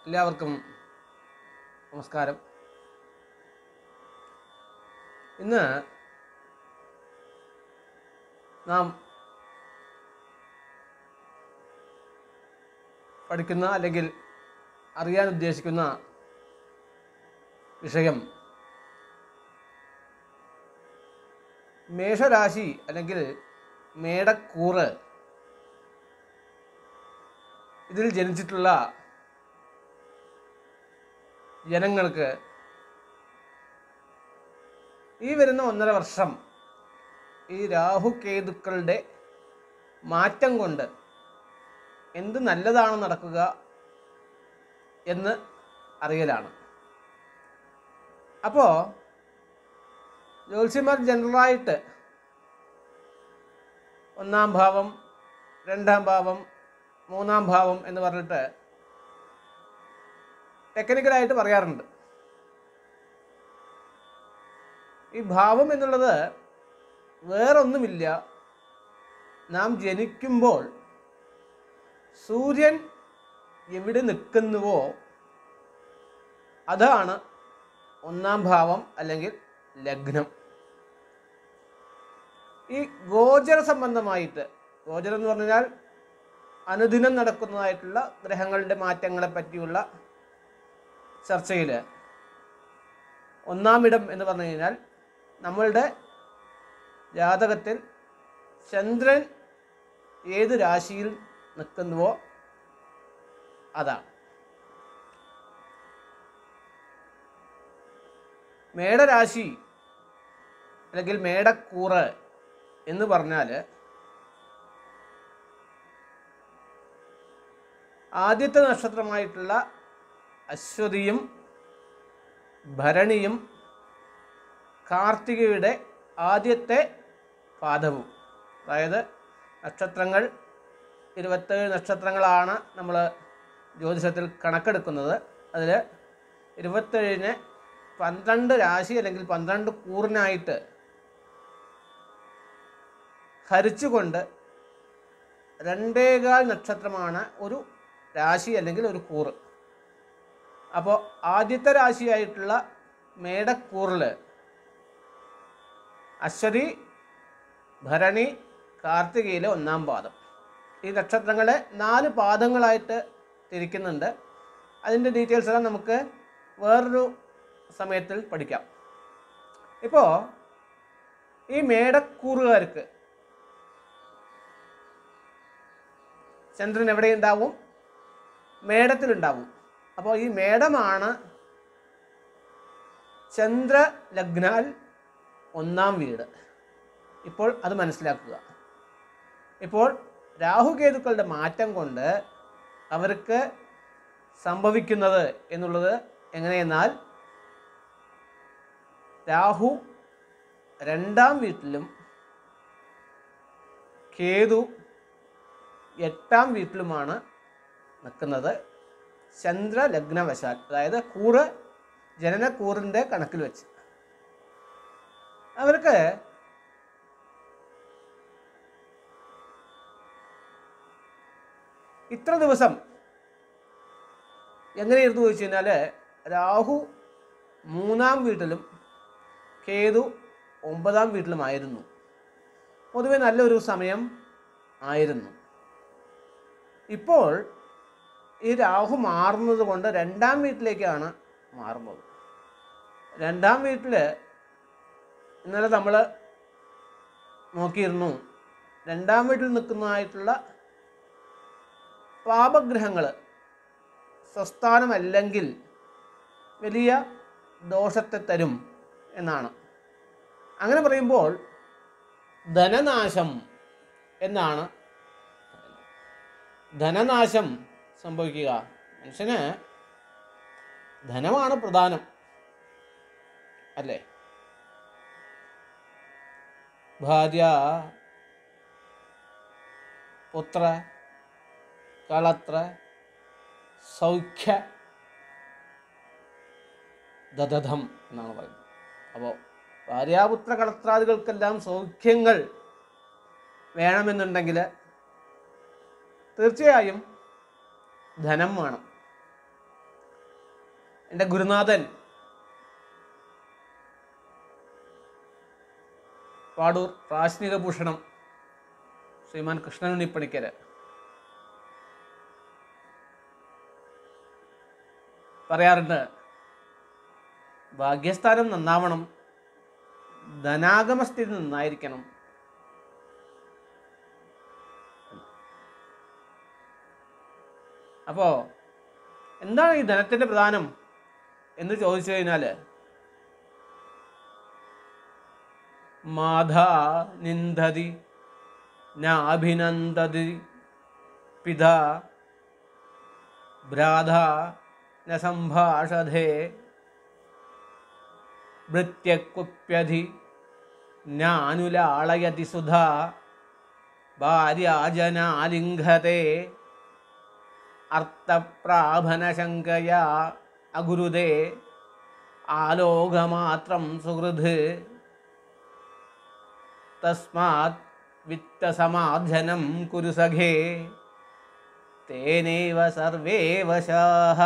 എല്ലാവർക്കും നമസ്കാരം ഇന്ന് നാം പഠിക്കുന്ന അല്ലെങ്കിൽ അറിയാൻ ഉദ്ദേശിക്കുന്ന വിഷയം മേഷരാശി അല്ലെങ്കിൽ മേടക്കൂറ് ഇതിൽ ജനിച്ചിട്ടുള്ള ജനങ്ങൾക്ക് ഈ വരുന്ന ഒന്നര വർഷം ഈ രാഹു കേതുക്കളുടെ മാറ്റം കൊണ്ട് എന്ത് നല്ലതാണ് നടക്കുക എന്ന് അറിയലാണ് അപ്പോൾ ജ്യോത്സ്യന്മാർ ജനറലായിട്ട് ഒന്നാം ഭാവം രണ്ടാം ഭാവം മൂന്നാം ഭാവം എന്ന് പറഞ്ഞിട്ട് ടെക്നിക്കലായിട്ട് പറയാറുണ്ട് ഈ ഭാവം എന്നുള്ളത് വേറൊന്നുമില്ല നാം ജനിക്കുമ്പോൾ സൂര്യൻ എവിടെ നിൽക്കുന്നുവോ അതാണ് ഒന്നാം ഭാവം അല്ലെങ്കിൽ ലഗ്നം ഈ ഗോചര സംബന്ധമായിട്ട് ഗോചരം എന്ന് പറഞ്ഞാൽ അനുദിനം നടക്കുന്നതായിട്ടുള്ള ഗ്രഹങ്ങളുടെ മാറ്റങ്ങളെ പറ്റിയുള്ള ചർച്ചയിൽ ഒന്നാമിടം എന്ന് പറഞ്ഞു കഴിഞ്ഞാൽ നമ്മളുടെ ജാതകത്തിൽ ചന്ദ്രൻ ഏത് രാശിയിൽ നിൽക്കുന്നുവോ അതാണ് മേടരാശി അല്ലെങ്കിൽ മേടക്കൂറ് എന്ന് പറഞ്ഞാൽ ആദ്യത്തെ നക്ഷത്രമായിട്ടുള്ള അശ്വതിയും ഭരണിയും കാർത്തികയുടെ ആദ്യത്തെ പാദവും അതായത് നക്ഷത്രങ്ങൾ ഇരുപത്തേഴ് നക്ഷത്രങ്ങളാണ് നമ്മൾ ജ്യോതിഷത്തിൽ കണക്കെടുക്കുന്നത് അതിൽ ഇരുപത്തേഴിന് പന്ത്രണ്ട് രാശി അല്ലെങ്കിൽ പന്ത്രണ്ട് കൂറിനായിട്ട് ഹരിച്ചുകൊണ്ട് രണ്ടേകാൽ നക്ഷത്രമാണ് ഒരു രാശി അല്ലെങ്കിൽ ഒരു കൂറ് അപ്പോൾ ആദ്യത്തെ രാശിയായിട്ടുള്ള മേടക്കൂറിൽ അശ്വതി ഭരണി കാർത്തികയിലെ ഒന്നാം പാദം ഈ നക്ഷത്രങ്ങളെ നാല് പാദങ്ങളായിട്ട് തിരിക്കുന്നുണ്ട് അതിൻ്റെ ഡീറ്റെയിൽസ് എല്ലാം നമുക്ക് വേറൊരു സമയത്തിൽ പഠിക്കാം ഇപ്പോൾ ഈ മേടക്കൂറുകാർക്ക് ചന്ദ്രൻ എവിടെ ഉണ്ടാവും മേടത്തിലുണ്ടാവും അപ്പോൾ ഈ മേടമാണ് ചന്ദ്ര ലഗ്നാൽ ഒന്നാം വീട് ഇപ്പോൾ അത് മനസ്സിലാക്കുക ഇപ്പോൾ രാഹുകേതുക്കളുടെ മാറ്റം കൊണ്ട് അവർക്ക് സംഭവിക്കുന്നത് എന്നുള്ളത് എങ്ങനെയെന്നാൽ രാഹു രണ്ടാം വീട്ടിലും കേതു എട്ടാം വീട്ടിലുമാണ് നിൽക്കുന്നത് ചന്ദ്ര ലഗ്നവശാൽ അതായത് കൂറ് ജനനക്കൂറിൻ്റെ കണക്കിൽ വെച്ച് അവർക്ക് ഇത്ര ദിവസം എങ്ങനെയായിരുന്നു ചോദിച്ചു കഴിഞ്ഞാൽ രാഹു മൂന്നാം വീട്ടിലും കേതു ഒമ്പതാം വീട്ടിലുമായിരുന്നു പൊതുവെ നല്ലൊരു സമയം ആയിരുന്നു ഇപ്പോൾ ഈ രാഹു മാറുന്നത് കൊണ്ട് രണ്ടാം വീട്ടിലേക്കാണ് മാറുന്നത് രണ്ടാം വീട്ടിൽ ഇന്നലെ നമ്മൾ നോക്കിയിരുന്നു രണ്ടാം വീട്ടിൽ നിൽക്കുന്നതായിട്ടുള്ള പാപഗ്രഹങ്ങൾ സ്വസ്ഥാനമല്ലെങ്കിൽ വലിയ ദോഷത്തെ തരും എന്നാണ് അങ്ങനെ പറയുമ്പോൾ ധനനാശം എന്നാണ് ധനനാശം സംഭവിക്കുക മനുഷ്യന് ധനമാണ് പ്രധാനം അല്ലേ ഭാര്യ പുത്ര കളത്ര സൗഖ്യ ദദധം എന്നാണ് പറയുന്നത് അപ്പോൾ ഭാര്യാപുത്ര കളത്രാദികൾക്കെല്ലാം സൗഖ്യങ്ങൾ വേണമെന്നുണ്ടെങ്കിൽ തീർച്ചയായും ധനം വേണം എൻ്റെ ഗുരുനാഥൻ പാടൂർ പ്രാശ്നിക ഭൂഷണം ശ്രീമാൻ കൃഷ്ണനുണ്ണി പണിക്കര് പറയാറുണ്ട് ഭാഗ്യസ്ഥാനം നന്നാവണം ധനാഗമസ്ഥിതി നന്നായിരിക്കണം അപ്പോൾ എന്താണ് ഈ ധനത്തിൻ്റെ പ്രധാനം എന്ന് ചോദിച്ചു കഴിഞ്ഞാൽ മാധാ നിന്ദതി നാഭിനന്ദതി പിതാ ഭ്രാത ന സംഭാഷധേ ഭൃത്യക്കുപ്യധി നാനുലാളയതി സുധാ ഭാര്യാജനാലിംഘത്തെ അർത്ഥപ്രാഭനശങ്കയാ അഗുരുതേ ആലോകമാത്രം സുഹൃത് തസ്മാത് വിത്തസമാർജനം കുരു സഖേ തേനേവ സർവേ വശാഹ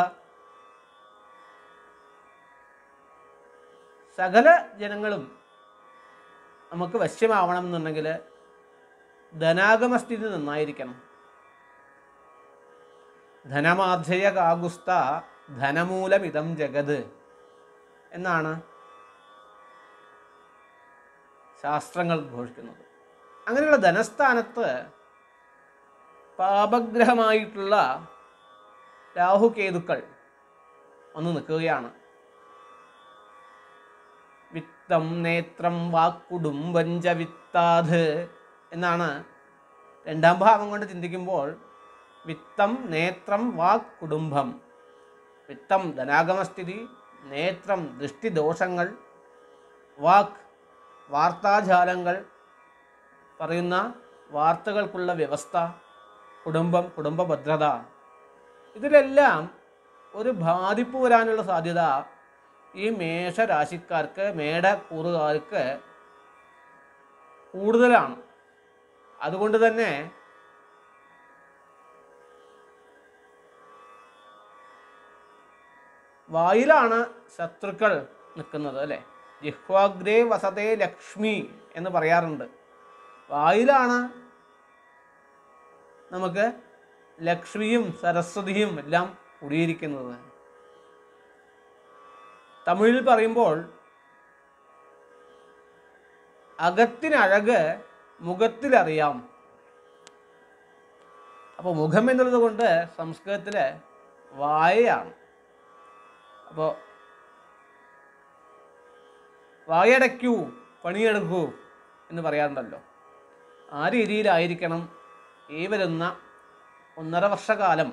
സകല ജനങ്ങളും നമുക്ക് വശ്യമാവണം എന്നുണ്ടെങ്കിൽ ധനാഗമസ്ഥിതി നന്നായിരിക്കണം ധനമാധയ കാകുസ്ത ധനമൂലമിതം ജഗത് എന്നാണ് ശാസ്ത്രങ്ങൾ ഘോഷിക്കുന്നത് അങ്ങനെയുള്ള ധനസ്ഥാനത്ത് പാപഗ്രഹമായിട്ടുള്ള രാഹുകേതുക്കൾ വന്ന് നിൽക്കുകയാണ് വിത്തം നേത്രം വാക്കുടുംബഞ്ച വിത്താത് എന്നാണ് രണ്ടാം ഭാവം കൊണ്ട് ചിന്തിക്കുമ്പോൾ വിത്തം നേത്രം വാക് കുടുംബം വിത്തം ധനാഗമസ്ഥിതി നേത്രം ദൃഷ്ടിദോഷങ്ങൾ വാക്ക് വാർത്താജാലങ്ങൾ പറയുന്ന വാർത്തകൾക്കുള്ള വ്യവസ്ഥ കുടുംബം കുടുംബ ഭദ്രത ഇതിലെല്ലാം ഒരു ബാധിപ്പ് വരാനുള്ള സാധ്യത ഈ മേഷരാശിക്കാർക്ക് മേടക്കൂറുകാർക്ക് കൂടുതലാണ് അതുകൊണ്ട് തന്നെ വായിലാണ് ശത്രുക്കൾ നിൽക്കുന്നത് അല്ലേ ജിഹ്വാഗ്രേ വസതേ ലക്ഷ്മി എന്ന് പറയാറുണ്ട് വായിലാണ് നമുക്ക് ലക്ഷ്മിയും സരസ്വതിയും എല്ലാം കുടിയിരിക്കുന്നത് തമിഴിൽ പറയുമ്പോൾ അകത്തിനഴക് മുഖത്തിലറിയാം അപ്പോൾ മുഖം എന്നുള്ളത് കൊണ്ട് സംസ്കൃതത്തിൽ വായയാണ് അപ്പോൾ വായടയ്ക്കൂ പണിയെടുക്കൂ എന്ന് പറയാറുണ്ടല്ലോ ആ രീതിയിലായിരിക്കണം ഈ വരുന്ന ഒന്നര വർഷക്കാലം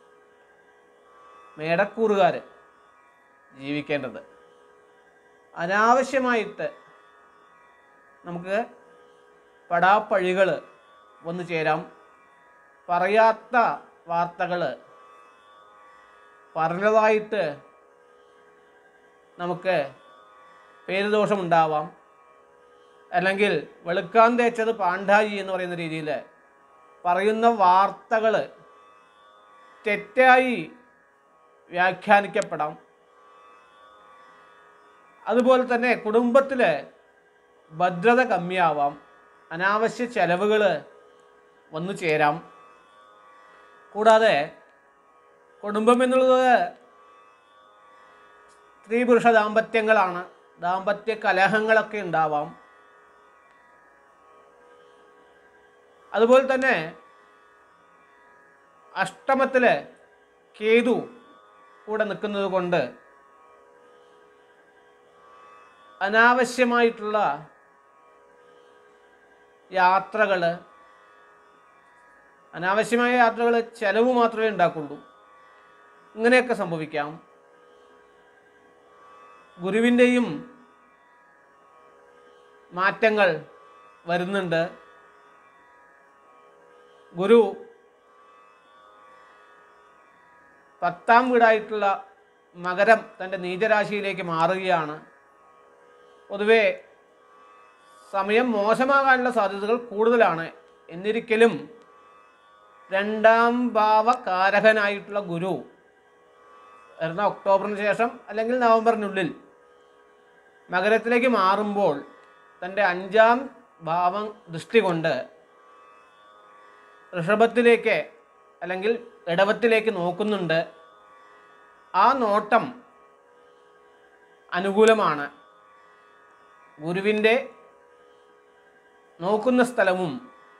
മേടക്കൂറുകാർ ജീവിക്കേണ്ടത് അനാവശ്യമായിട്ട് നമുക്ക് പടാപ്പഴികൾ വന്നു ചേരാം പറയാത്ത വാർത്തകൾ പറഞ്ഞതായിട്ട് നമുക്ക് പേരുദോഷമുണ്ടാവാം അല്ലെങ്കിൽ വെളുക്കാൻ തേച്ചത് പാണ്ഡായി എന്ന് പറയുന്ന രീതിയിൽ പറയുന്ന വാർത്തകൾ തെറ്റായി വ്യാഖ്യാനിക്കപ്പെടാം അതുപോലെ തന്നെ കുടുംബത്തിൽ ഭദ്രത കമ്മിയാവാം അനാവശ്യ ചെലവുകൾ വന്നു ചേരാം കൂടാതെ കുടുംബം എന്നുള്ളത് സ്ത്രീ പുരുഷ ദാമ്പത്യങ്ങളാണ് ദാമ്പത്യ കലഹങ്ങളൊക്കെ ഉണ്ടാവാം അതുപോലെ തന്നെ അഷ്ടമത്തിൽ കേതു കൂടെ നിൽക്കുന്നത് കൊണ്ട് അനാവശ്യമായിട്ടുള്ള യാത്രകൾ അനാവശ്യമായ യാത്രകൾ ചെലവ് മാത്രമേ ഉണ്ടാക്കുള്ളൂ ഇങ്ങനെയൊക്കെ സംഭവിക്കാം ഗുരുവിൻ്റെയും മാറ്റങ്ങൾ വരുന്നുണ്ട് ഗുരു പത്താം വീടായിട്ടുള്ള മകരം തൻ്റെ നീചരാശിയിലേക്ക് മാറുകയാണ് പൊതുവെ സമയം മോശമാകാനുള്ള സാധ്യതകൾ കൂടുതലാണ് എന്നിരിക്കലും രണ്ടാം ഭാവകാരകനായിട്ടുള്ള ഗുരു വരുന്ന ഒക്ടോബറിന് ശേഷം അല്ലെങ്കിൽ നവംബറിനുള്ളിൽ മകരത്തിലേക്ക് മാറുമ്പോൾ തൻ്റെ അഞ്ചാം ഭാവം ദൃഷ്ടി കൊണ്ട് ഋഷഭത്തിലേക്ക് അല്ലെങ്കിൽ ഇടവത്തിലേക്ക് നോക്കുന്നുണ്ട് ആ നോട്ടം അനുകൂലമാണ് ഗുരുവിൻ്റെ നോക്കുന്ന സ്ഥലവും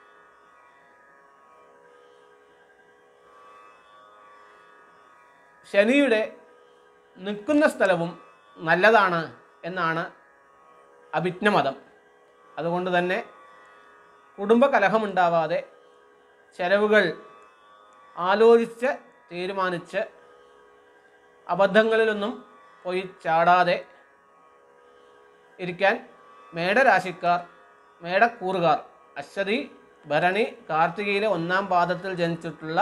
ശനിയുടെ നിൽക്കുന്ന സ്ഥലവും നല്ലതാണ് എന്നാണ് അഭിജ്ഞമതം അതുകൊണ്ട് തന്നെ കുടുംബ കലഹമുണ്ടാവാതെ ചെലവുകൾ ആലോചിച്ച് തീരുമാനിച്ച് അബദ്ധങ്ങളിലൊന്നും പോയി ചാടാതെ ഇരിക്കാൻ മേടരാശിക്കാർ മേടക്കൂറുകാർ അശ്വതി ഭരണി കാർത്തികയിലെ ഒന്നാം പാദത്തിൽ ജനിച്ചിട്ടുള്ള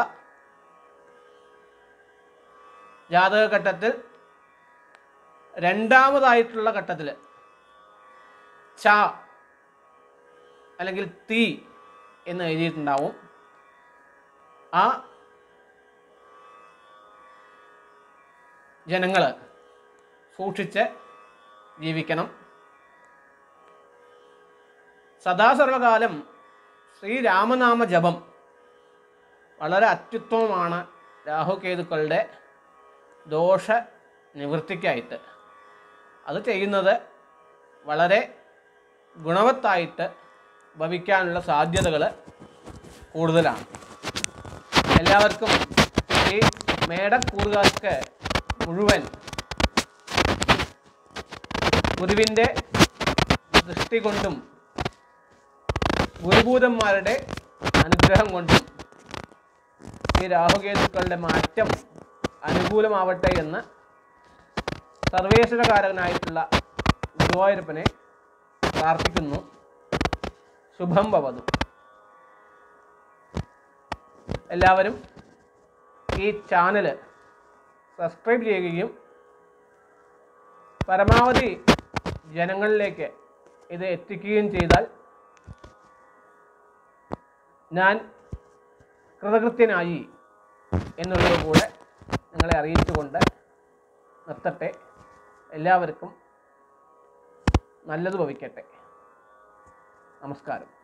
ജാതകഘട്ടത്തിൽ രണ്ടാമതായിട്ടുള്ള ഘട്ടത്തിൽ ച അല്ലെങ്കിൽ തീ എന്ന് എഴുതിയിട്ടുണ്ടാവും ആ ജനങ്ങൾ സൂക്ഷിച്ച് ജീവിക്കണം സദാസർവകാലം ശ്രീരാമനാമ ജപം വളരെ അത്യുത്തമമാണ് രാഹുകേതുക്കളുടെ ദോഷ നിവൃത്തിക്കായിട്ട് അത് ചെയ്യുന്നത് വളരെ ഗുണവത്തായിട്ട് ഭവിക്കാനുള്ള സാധ്യതകൾ കൂടുതലാണ് എല്ലാവർക്കും ഈ മേടക്കൂറുകാർക്ക് മുഴുവൻ ഗുരുവിൻ്റെ ദൃഷ്ടി കൊണ്ടും ഗുരുഭൂതന്മാരുടെ അനുഗ്രഹം കൊണ്ടും ഈ രാഹുകേതുക്കളുടെ മാറ്റം അനുകൂലമാവട്ടെ എന്ന് സർവേശ്വരകാരകനായിട്ടുള്ള ഗുരുവായൂരപ്പനെ പ്രാർത്ഥിക്കുന്നു ശുഭം ഭവതു എല്ലാവരും ഈ ചാനൽ സബ്സ്ക്രൈബ് ചെയ്യുകയും പരമാവധി ജനങ്ങളിലേക്ക് ഇത് എത്തിക്കുകയും ചെയ്താൽ ഞാൻ കൃതകൃത്യനായി എന്നുള്ളത് കൂടെ നിങ്ങളെ അറിയിച്ചുകൊണ്ട് നിർത്തട്ടെ എല്ലാവർക്കും നല്ലത് ഭവിക്കട്ടെ നമസ്കാരം